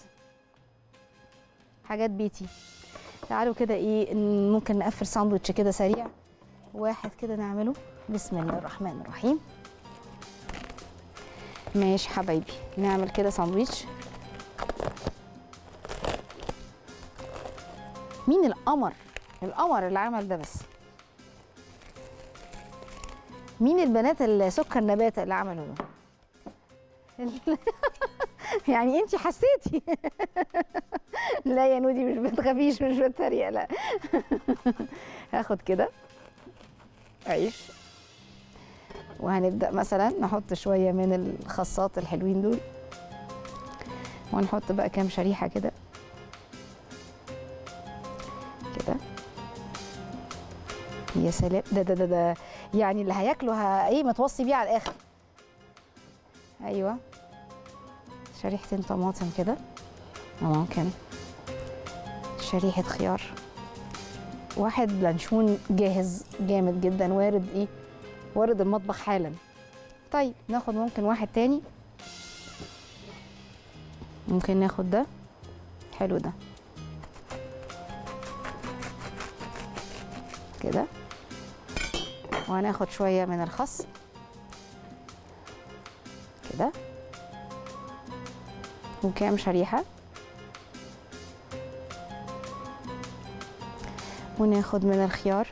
حاجات بيتي تعالوا كده ايه ن- ممكن نقفل ساندوتش كده سريع واحد كده نعمله بسم الله الرحمن الرحيم ماشي حبايبي نعمل كده ساندويتش مين القمر القمر اللي عمل ده بس مين البنات السكر نبات اللي عملوا ده يعني انت حسيتي لا يا نودي مش بتخافيش مش بتريق لا هاخد كده عيش وهنبدا مثلا نحط شويه من الخاصات الحلوين دول ونحط بقى كام شريحه كده كده يا سلام ده ده ده, ده يعني اللي هياكله ه- ايه متوصي بيه على الاخر ايوه شريحتين طماطم كده وممكن شريحه خيار واحد لانشون جاهز جامد جدا وارد ايه وارد المطبخ حالا طيب ناخد ممكن واحد تاني ممكن ناخد ده حلو ده كده وهناخد شوية من الخس كده وكام شريحة وناخد من الخيار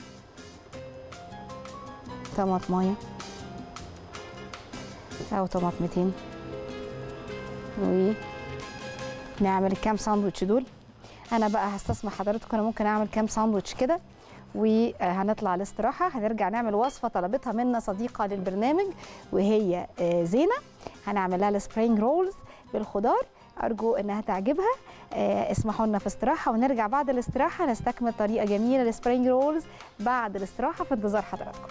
طماطماية أو طماطمتين ونعمل كام ساندوتش دول انا بقى هستسمح حضراتكم انا ممكن اعمل كام ساندوتش كده وهنطلع الاستراحة هنرجع نعمل وصفة طلبتها منا صديقة للبرنامج وهي آه، زينة هنعمل لها السبرينج رولز بالخضار أرجو إنها تعجبها آه، اسمحوا لنا في استراحة ونرجع بعد الاستراحة نستكمل طريقة جميلة للسبرينج رولز بعد الاستراحة في انتظار حضراتكم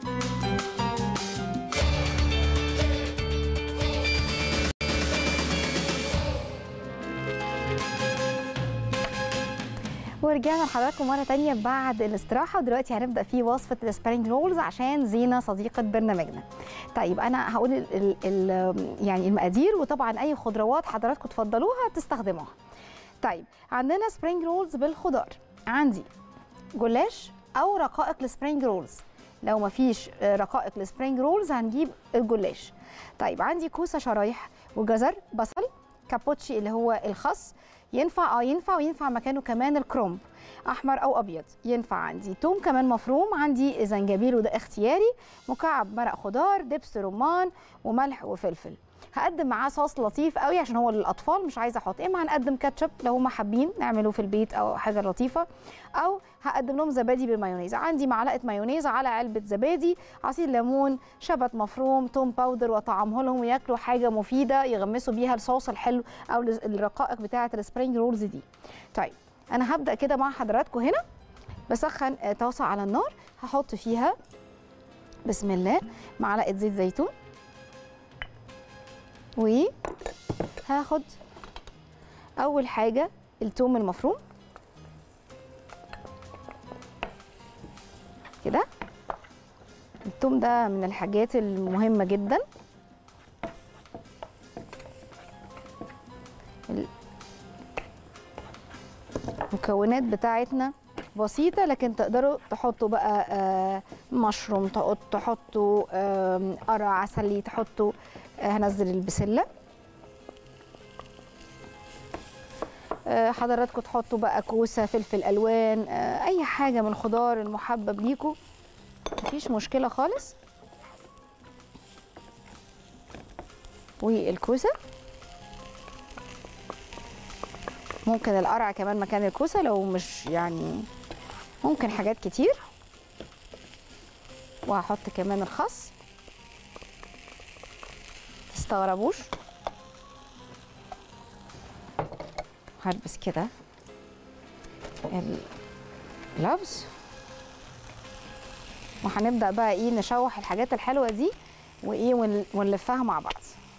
ورجعنا لحضراتكم مرة تانية بعد الاستراحة ودلوقتي هنبدأ في وصفة السبرينج رولز عشان زينة صديقة برنامجنا. طيب أنا هقول ال ال ال يعني المقادير وطبعا أي خضروات حضراتكم تفضلوها تستخدموها. طيب عندنا سبرينج رولز بالخضار. عندي جلاش أو رقائق السبرينج رولز. لو مفيش آه، رقائق السبرينج رولز هنجيب الجلاش. طيب عندي كوسة شرايح وجزر بصل كابوتشي اللي هو الخس ينفع اه ينفع وينفع مكانه كمان الكرومب احمر او ابيض ينفع عندي توم كمان مفروم عندي زنجبيل وده اختياري مكعب مرق خضار دبس رمان وملح وفلفل هقدم معاه صوص لطيف قوي عشان هو للاطفال مش عايزه احط اما هنقدم كاتشب لو هم حابين نعمله في البيت او حاجه لطيفه او هقدم لهم زبادي بالمايونيز عندي معلقه مايونيز على علبه زبادي عصير ليمون شبت مفروم توم باودر وطعمه لهم وياكلوا حاجه مفيده يغمسوا بيها الصوص الحلو او الرقائق بتاعه السبرينج رولز دي طيب انا هبدا كده مع حضراتكم هنا بسخن آه، طاسه على النار هحط فيها بسم الله معلقه زيت زيتون وهاخد اول حاجه التوم المفروم كده التوم ده من الحاجات المهمه جدا المكونات بتاعتنا بسيطه لكن تقدروا تحطوا بقى آه، مشروم تحط- تحطوا آم، قرع عسلي تحطوا آه، هنزل البسله آه، حضراتكم تحطوا بقى كوسه فلفل الوان آه، اي حاجه من الخضار المحبب ليكم مفيش مشكله خالص والكوسه ممكن القرع كمان مكان الكوسه لو مش يعني ممكن حاجات كتير وهحط كمان الخس تستغربوش هلبس كده الجلافز وهنبدا بقى ايه نشوح الحاجات الحلوه دي وايه ون- ونلفها مع بعض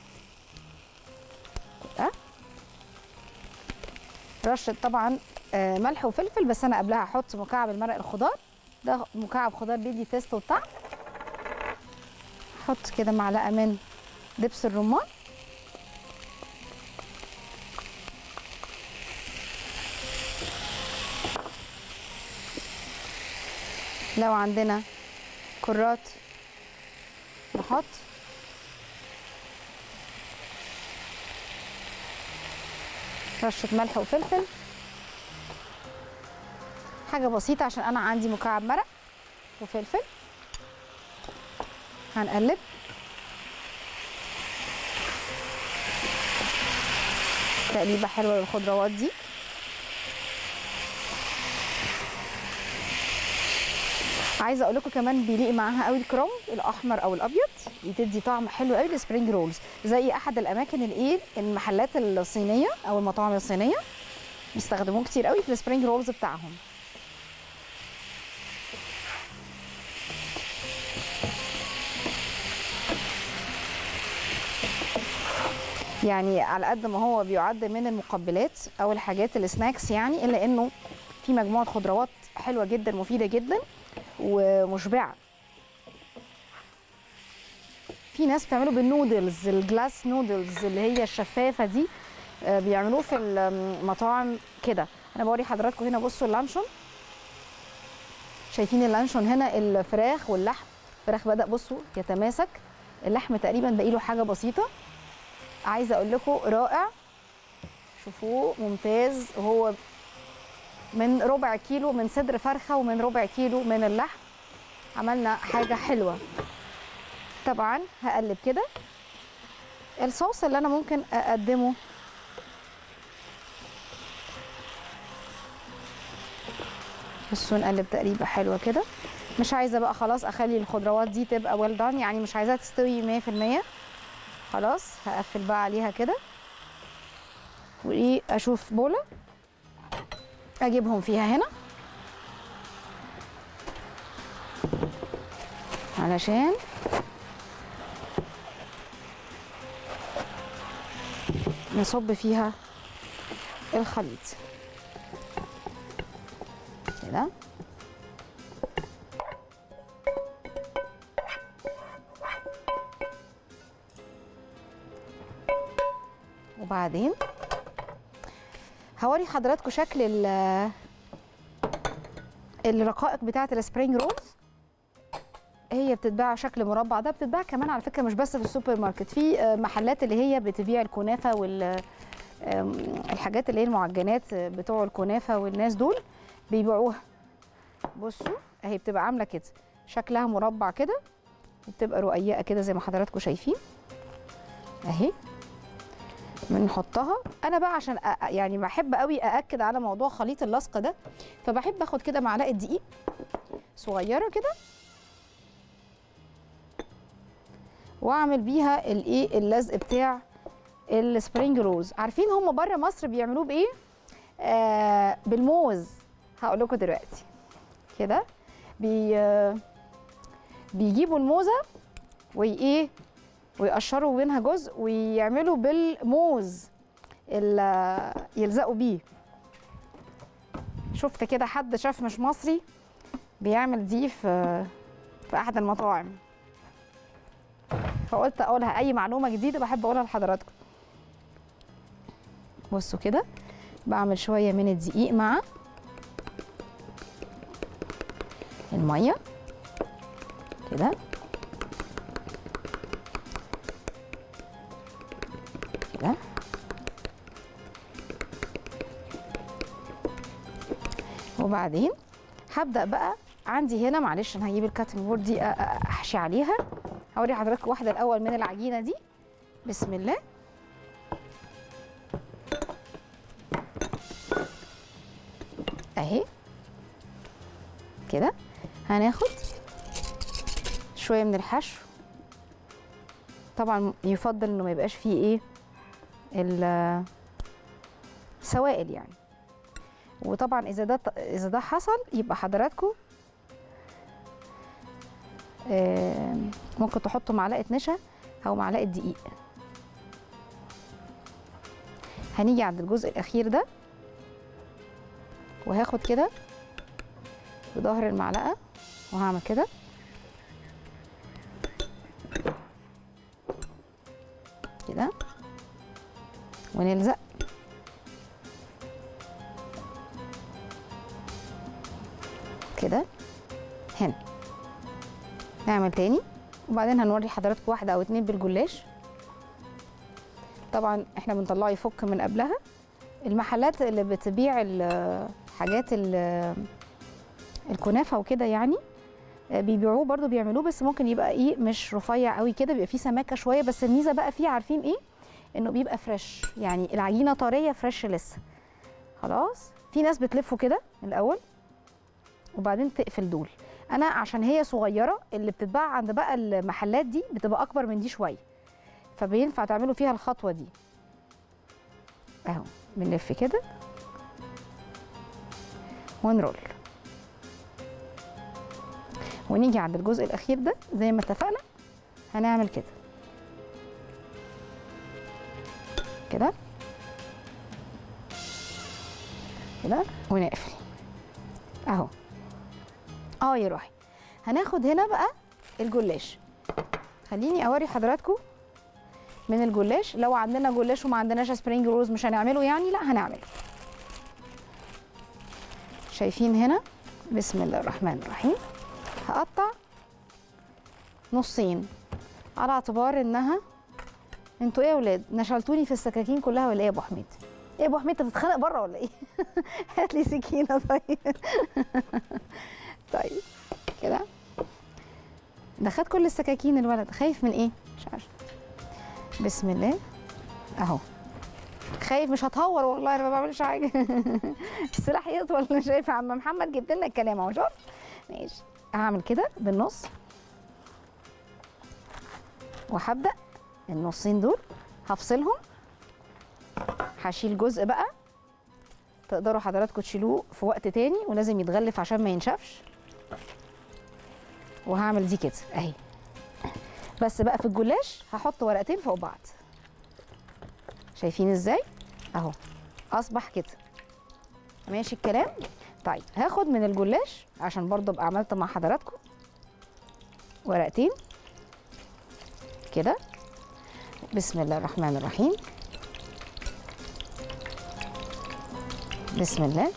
كده رشه طبعا آه، ملح وفلفل بس انا قبلها هحط مكعب المرق الخضار ده مكعب خضار بيدي تيست وطعم احط كده معلقه من دبس الرمان لو عندنا كرات نحط رشة ملح وفلفل حاجة بسيطة عشان أنا عندي مكعب مرق وفلفل هنقلب تقليبة حلوة للخضروات دي عايزه اقول لكم كمان بيليق معاها قوي الكروم الاحمر او الابيض بتدي طعم حلو قوي للسبرينج رولز زي احد الاماكن الايه المحلات الصينيه او المطاعم الصينيه بيستخدموه كتير قوي في السبرينج رولز بتاعهم يعني على قد ما هو بيعد من المقبلات او الحاجات السناكس يعني الا انه في مجموعه خضروات حلوه جدا مفيده جدا ومشبعه في ناس بتعمله بالنودلز الجلاس نودلز اللي هي الشفافه دي آه، بيعملوه في المطاعم كده انا بوري حضراتكم هنا بصوا اللانشون شايفين اللانشون هنا الفراخ واللحم الفراخ بدا بصوا يتماسك اللحم تقريبا باقي له حاجه بسيطه عايزه اقول لكم رائع شوفوه ممتاز وهو من ربع كيلو من صدر فرخه ومن ربع كيلو من اللحم عملنا حاجه حلوه طبعا هقلب كده الصوص اللي انا ممكن اقدمه بصوا نقلب تقريبه حلوه كده مش عايزه بقى خلاص اخلي الخضروات دي تبقى ويل دان يعني مش عايزاها تستوي 100% خلاص هقفل بقى عليها كده وايه اشوف بوله اجيبهم فيها هنا علشان نصب فيها الخليط كده وبعدين هوري حضراتكم شكل ال- الرقائق بتاعه السبرينج رولز هي بتتباع شكل مربع ده بتتباع كمان على فكره مش بس في السوبر ماركت في آه، محلات اللي هي بتبيع الكنافه وال آم، الحاجات اللي هي المعجنات بتوع الكنافه والناس دول بيبيعوها بصوا اهي بتبقى عامله كده شكلها مربع كده وبتبقى رقيقه كده زي ما حضراتكم شايفين اهي بنحطها انا بقى عشان أ... يعني بحب قوي ااكد على موضوع خليط اللصق ده فبحب اخد كده معلقه دقيق صغيره كده واعمل بيها الايه اللزق بتاع السبرينج روز عارفين هم بره مصر بيعملوه بايه آه بالموز هقول لكم دلوقتي كده بي آه، بيجيبوا الموزه وايه ويقشروا منها جزء ويعملوا بالموز ال- يلزقوا بيه شفت كده حد شاف مش مصري بيعمل دي في في احد المطاعم فقلت اقولها اي معلومه جديده بحب اقولها لحضراتكم بصوا كده بعمل شويه من الدقيق مع الميه كده كده وبعدين هبدا بقى عندي هنا معلش انا هجيب الكاتنج بورد دي أ- أ- احشي عليها هوري حضراتكم واحده الاول من العجينه دي بسم الله اهي كده هناخد شويه من الحشو طبعا يفضل انه ما يبقاش فيه ايه ال- سوائل يعني وطبعا اذا ده اذا ده حصل يبقى حضراتكم آه، ممكن تحطوا معلقه نشا او معلقه دقيق هنيجي عند الجزء الاخير ده وهاخد كده بظهر المعلقه وهعمل كده كده ونلزق كده هنا نعمل تاني وبعدين هنوري حضراتكم واحده او اتنين بالجلاش طبعا احنا بنطلعه يفك من قبلها المحلات اللي بتبيع ال- حاجات ال- الكنافه وكده يعني آه، بيبيعوه برضو بيعملوه بس ممكن يبقى ايه مش رفيع قوي كده بيبقى فيه سماكه شويه بس الميزه بقى فيه عارفين ايه انه بيبقى فريش يعني العجينه طريه فريش لسه خلاص في ناس بتلفه كده الاول وبعدين تقفل دول انا عشان هي صغيره اللي بتتباع عند بقى المحلات دي بتبقى اكبر من دي شويه فبينفع تعملوا فيها الخطوه دي اهو بنلف كده ونرول ونيجي عند الجزء الاخير ده زي ما اتفقنا هنعمل كده كده كده ونقفل اهو اه يا روحي هناخد هنا بقى الجلاش خليني اوري حضراتكم من الجلاش لو عندنا جلاش وما عندناش سبرينج رولز مش هنعمله يعني لا هنعمله شايفين هنا بسم الله الرحمن الرحيم هقطع نصين على اعتبار انها انتوا ايه يا ولاد نشلتوني في السكاكين كلها ولا ايه يا ابو حميد ايه يا ابو حميد انت بتتخانق بره ولا ايه هات لي سكينه طيب طيب كده ده خد كل السكاكين الولد خايف من ايه مش عارفه بسم الله اهو خايف مش هتهور والله انا ما بعملش حاجه السلاح يطول انا شايفه عم محمد جبت لنا الكلام اهو شوف ماشي هعمل كده بالنص وهبدا النصين دول هفصلهم هشيل جزء بقى تقدروا حضراتكم تشيلوه في وقت تاني ولازم يتغلف عشان ما ينشفش وهعمل دي كده اهي بس بقى في الجلاش هحط ورقتين فوق بعض شايفين ازاي اهو اصبح كده ماشي الكلام طيب هاخد من الجلاش عشان برضه ابقى عملت مع حضراتكم ورقتين كده بسم الله الرحمن الرحيم بسم الله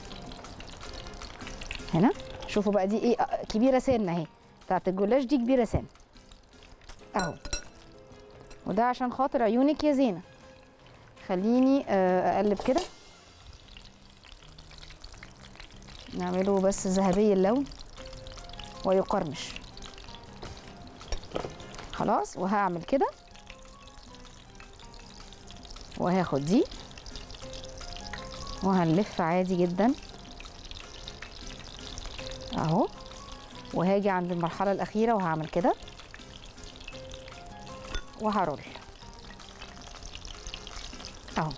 هنا شوفوا بقى دي ايه آه، كبيره سن اهي بتاعت الجلاش دي كبيره سن اهو وده عشان خاطر عيونك يا زينه خليني آه، اقلب كده نعمله بس ذهبي اللون ويقرمش خلاص وهعمل كده وهاخد دي وهنلف عادي جدا اهو وهاجي عند المرحله الاخيره وهعمل كده وهرول اهو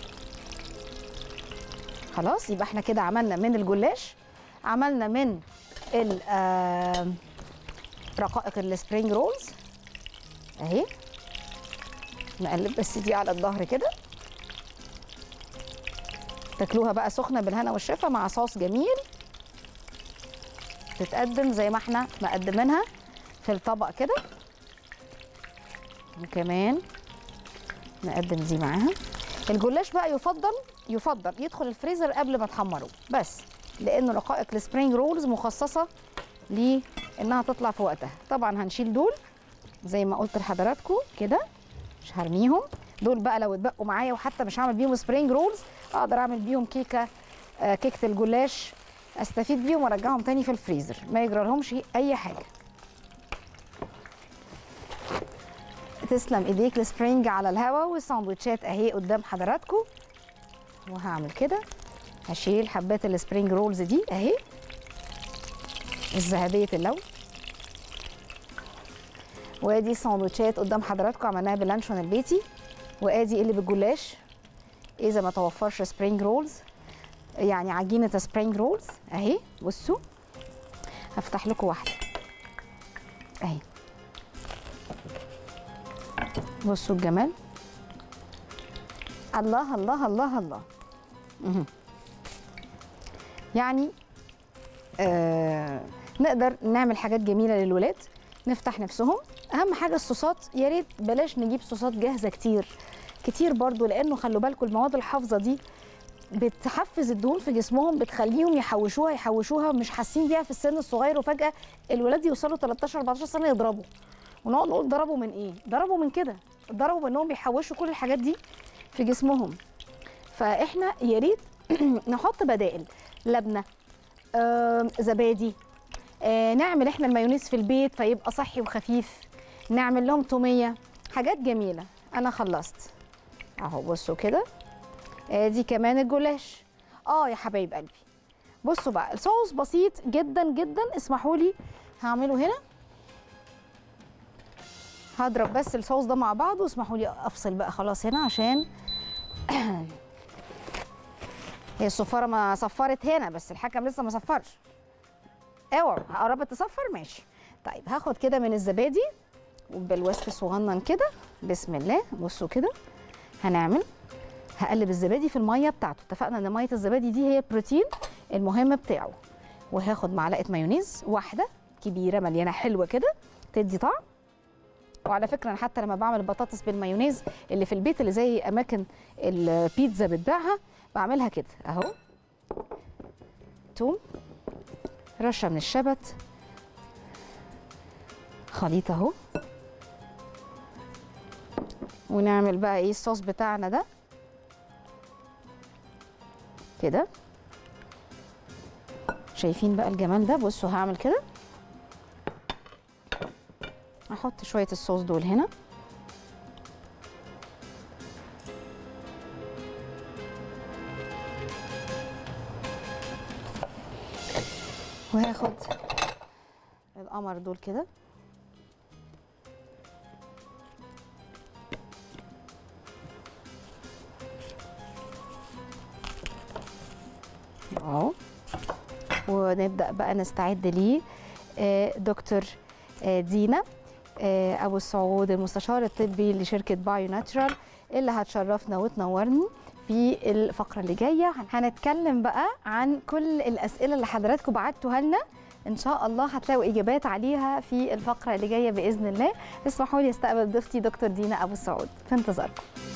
خلاص يبقى احنا كده عملنا من الجلاش عملنا من ال آه، رقائق السبرينج رولز اهي نقلب بس دي على الظهر كده تاكلوها بقى سخنه بالهنا والشفا مع صوص جميل تتقدم زي ما احنا مقدمينها في الطبق كده وكمان نقدم دي معاها الجلاش بقى يفضل يفضل يدخل الفريزر قبل ما تحمره بس لان رقائق السبرينج رولز مخصصه لانها تطلع في وقتها طبعا هنشيل دول زي ما قلت لحضراتكم كده مش هرميهم دول بقى لو اتبقوا معايا وحتى مش هعمل بيهم سبرينج رولز اقدر اعمل بيهم كيكه آه، كيكه الجلاش استفيد بيهم وارجعهم تاني في الفريزر ما يجرى لهمش اي حاجه تسلم ايديك السبرينج على الهوا والساندوتشات اهي قدام حضراتكم وهعمل كده هشيل حبات السبرينج رولز دي اهي الذهبيه اللون وادي ساندوتشات قدام حضراتكم عملناها باللانشون البيتي وادي اللي بالجلاش اذا ما توفرش سبرينج رولز يعني عجينه سبرينج رولز اهي بصوا هفتح لكم واحده اهي بصوا الجمال الله الله الله الله مهم. يعني آه نقدر نعمل حاجات جميله للولاد نفتح نفسهم اهم حاجه الصوصات يا ريت بلاش نجيب صوصات جاهزه كتير كتير برضو لانه خلوا بالكم المواد الحافظه دي بتحفز الدهون في جسمهم بتخليهم يحوشوها يحوشوها مش حاسين بيها في السن الصغير وفجاه الولاد يوصلوا 13 14 سنه يضربوا ونقعد نقول ضربوا من ايه؟ ضربوا من كده ضربوا بانهم بيحوشوا كل الحاجات دي في جسمهم فاحنا يا ريت نحط بدائل لبنه آم، زبادي آه، نعمل احنا المايونيز في البيت فيبقى صحي وخفيف نعمل لهم توميه حاجات جميله انا خلصت اهو بصوا كده ادي كمان الجلاش اه يا حبايب قلبي بصوا بقى الصوص بسيط جدا جدا اسمحوا لي هعمله هنا هضرب بس الصوص ده مع بعض واسمحوا لي افصل بقى خلاص هنا عشان هي الصفاره ما صفرت هنا بس الحكم لسه ما صفرش اوعوا قربت تصفر ماشي طيب هاخد كده من الزبادي وبالوسك صغنن كده بسم الله بصوا كده هنعمل هقلب الزبادي في الميه بتاعته اتفقنا ان ميه الزبادي دي هي البروتين المهم بتاعه وهاخد معلقه مايونيز واحده كبيره مليانه حلوه كده تدي طعم وعلى فكره انا حتى لما بعمل البطاطس بالمايونيز اللي في البيت اللي زي اماكن البيتزا بتبيعها بعملها كده اهو توم رشه من الشبت خليط اهو ونعمل بقى ايه الصوص بتاعنا ده كده شايفين بقى الجمال ده بصوا هعمل كده احط شويه الصوص دول هنا وهاخد القمر دول كده اهو ونبدا بقى نستعد ليه آه، دكتور آه، دينا آه، ابو السعود المستشار الطبي لشركه بايو ناتشرال اللي هتشرفنا وتنورني في الفقره اللي جايه هنتكلم بقى عن كل الاسئله اللي حضراتكم بعتوها لنا ان شاء الله هتلاقوا اجابات عليها في الفقره اللي جايه باذن الله اسمحوا لي استقبل ضيفتي دكتور دينا ابو السعود في انتظاركم